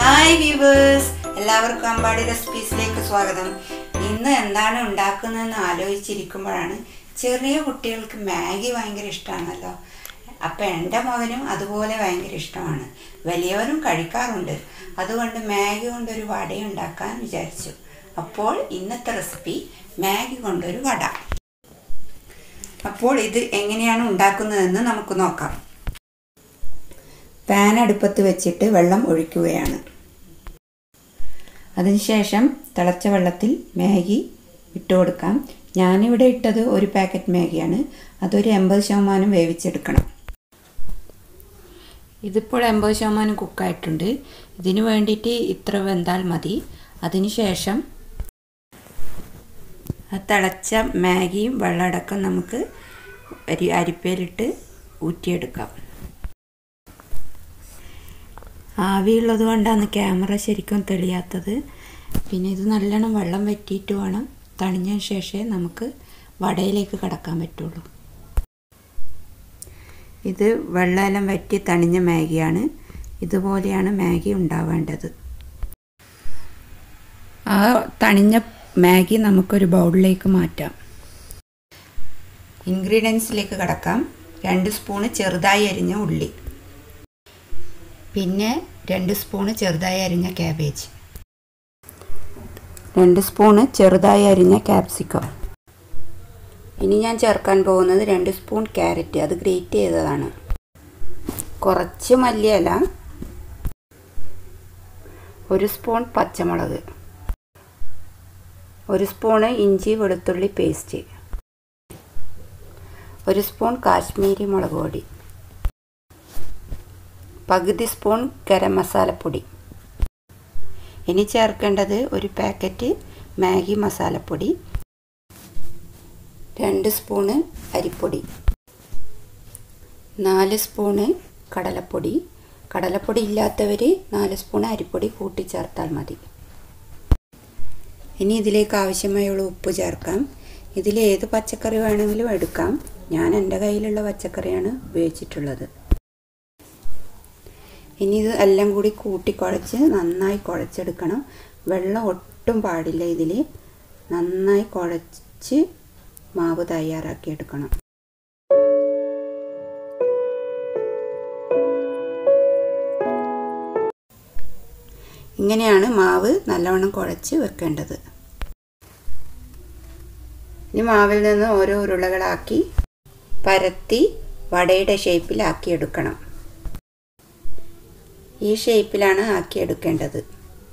hi viewers എല്ലാവർക്കും അമ്പാടി റെസിപ്പീസിലേക്ക് സ്വാഗതം ഇന്ന് എന്താണ് ഉണ്ടാക്കുന്നതെന്ന് ആലോചിച്ചിരിക്കുമ്പോഴാണ് ചെറിയ കുട്ടികൾക്ക് മാഗി ഭയങ്കര ഇഷ്ടമാണല്ലോ അപ്പം എൻ്റെ മകനും അതുപോലെ ഭയങ്കര ഇഷ്ടമാണ് വലിയവരും കഴിക്കാറുണ്ട് അതുകൊണ്ട് മാഗി കൊണ്ടൊരു വട ഉണ്ടാക്കാൻ വിചാരിച്ചു അപ്പോൾ ഇന്നത്തെ റെസിപ്പി മാഗി കൊണ്ടൊരു വട അപ്പോൾ ഇത് എങ്ങനെയാണ് ഉണ്ടാക്കുന്നതെന്ന് നമുക്ക് നോക്കാം പാൻ അടുപ്പത്ത് വെച്ചിട്ട് വെള്ളം ഒഴിക്കുകയാണ് അതിനുശേഷം തിളച്ച വെള്ളത്തിൽ മാഗി ഇട്ട് കൊടുക്കാം ഞാനിവിടെ ഇട്ടത് ഒരു പാക്കറ്റ് മാഗിയാണ് അതൊരു എൺപത് ശതമാനം വേവിച്ചെടുക്കണം ഇതിപ്പോൾ എൺപത് ശതമാനം കുക്കായിട്ടുണ്ട് ഇതിന് വേണ്ടിയിട്ട് ഇത്ര വെന്താൽ മതി അതിനുശേഷം ആ തിളച്ച മാഗിയും വെള്ളമടക്കം നമുക്ക് അരി അരിപ്പയിലിട്ട് ഊറ്റിയെടുക്കാം ആവിയുള്ളത് കൊണ്ടാണ് ക്യാമറ ശരിക്കും തെളിയാത്തത് പിന്നെ ഇത് നല്ലോണം വെള്ളം വറ്റിയിട്ട് വേണം തണിഞ്ഞതിന് ശേഷമേ നമുക്ക് വടയിലേക്ക് കടക്കാൻ പറ്റുള്ളൂ ഇത് വെള്ളമെല്ലാം വറ്റി തണിഞ്ഞ മാഗിയാണ് ഇതുപോലെയാണ് മാഗി ഉണ്ടാവേണ്ടത് ആ തണിഞ്ഞ മാഗി നമുക്കൊരു ബൗളിലേക്ക് മാറ്റാം ഇൻഗ്രീഡിയൻസിലേക്ക് കടക്കാം രണ്ട് സ്പൂണ് ചെറുതായി അരിഞ്ഞ ഉള്ളി പിന്നെ രണ്ട് സ്പൂണ് ചെറുതായി അരിഞ്ഞ ക്യാബേജ് രണ്ട് സ്പൂണ് ചെറുതായി അരിഞ്ഞ ക്യാപ്സിക്കം ഇനി ഞാൻ ചേർക്കാൻ പോകുന്നത് രണ്ട് സ്പൂൺ ക്യാരറ്റ് അത് ഗ്രേറ്റ് ചെയ്തതാണ് കുറച്ച് മല്ലിയില ഒരു സ്പൂൺ പച്ചമുളക് ഒരു സ്പൂണ് ഇഞ്ചി വെളുത്തുള്ളി പേസ്റ്റ് ഒരു സ്പൂൺ കാശ്മീരി മുളക് പൊടി പകുതി സ്പൂൺ ഗരം മസാലപ്പൊടി ഇനി ചേർക്കേണ്ടത് ഒരു പാക്കറ്റ് മാഗി മസാലപ്പൊടി രണ്ട് സ്പൂണ് അരിപ്പൊടി നാല് സ്പൂണ് കടലപ്പൊടി കടലപ്പൊടി ഇല്ലാത്തവർ നാല് സ്പൂൺ അരിപ്പൊടി കൂട്ടി ചേർത്താൽ മതി ഇനി ഇതിലേക്ക് ആവശ്യമായുള്ള ഉപ്പ് ചേർക്കാം ഇതിൽ ഏത് പച്ചക്കറി വേണമെങ്കിലും എടുക്കാം ഞാൻ എൻ്റെ കയ്യിലുള്ള പച്ചക്കറിയാണ് ഉപയോഗിച്ചിട്ടുള്ളത് ഇനി ഇത് എല്ലാം കൂടി കൂട്ടി കുഴച്ച് നന്നായി കുഴച്ചെടുക്കണം വെള്ളം ഒട്ടും പാടില്ല ഇതിൽ നന്നായി കുഴച്ച് മാവ് തയ്യാറാക്കി എടുക്കണം ഇങ്ങനെയാണ് മാവ് നല്ലവണ്ണം കുഴച്ച് വെക്കേണ്ടത് ഇനി മാവിൽ നിന്ന് ഓരോ ഉരുളകളാക്കി പരത്തി വടയുടെ ഷേപ്പിലാക്കി എടുക്കണം ഈ ഷേപ്പിലാണ് ആക്കിയെടുക്കേണ്ടത്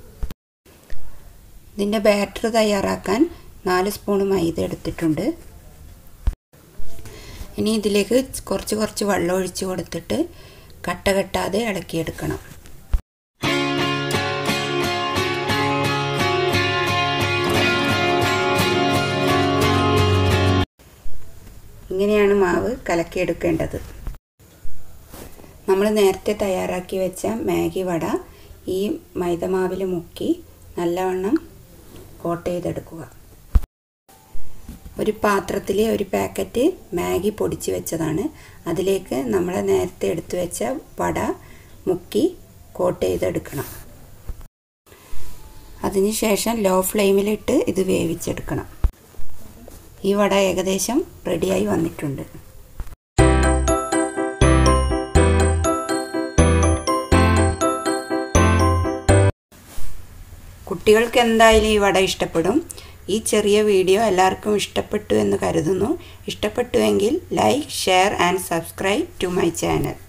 ഇതിൻ്റെ ബാറ്റർ തയ്യാറാക്കാൻ നാല് സ്പൂൺ മൈദ എടുത്തിട്ടുണ്ട് ഇനി ഇതിലേക്ക് കുറച്ച് കുറച്ച് വെള്ളം ഒഴിച്ച് കൊടുത്തിട്ട് കട്ട കെട്ടാതെ ഇളക്കിയെടുക്കണം ഇങ്ങനെയാണ് മാവ് കലക്കിയെടുക്കേണ്ടത് നമ്മൾ നേരത്തെ തയ്യാറാക്കി വെച്ച മാഗി വട ഈ മൈദമാവിൽ മുക്കി നല്ലവണ്ണം കോട്ട് ചെയ്തെടുക്കുക ഒരു പാത്രത്തിൽ ഒരു പാക്കറ്റ് മാഗി പൊടിച്ച് വെച്ചതാണ് അതിലേക്ക് നമ്മൾ നേരത്തെ എടുത്തു വെച്ച വട മുക്കി കോട്ട് ചെയ്തെടുക്കണം അതിനുശേഷം ലോ ഫ്ലെയിമിലിട്ട് ഇത് വേവിച്ചെടുക്കണം ഈ വട ഏകദേശം റെഡിയായി വന്നിട്ടുണ്ട് കുട്ടികൾക്ക് എന്തായാലും ഈ വട ഇഷ്ടപ്പെടും ഈ ചെറിയ വീഡിയോ എല്ലാവർക്കും ഇഷ്ടപ്പെട്ടു എന്ന് കരുതുന്നു ഇഷ്ടപ്പെട്ടുവെങ്കിൽ like share and subscribe to my channel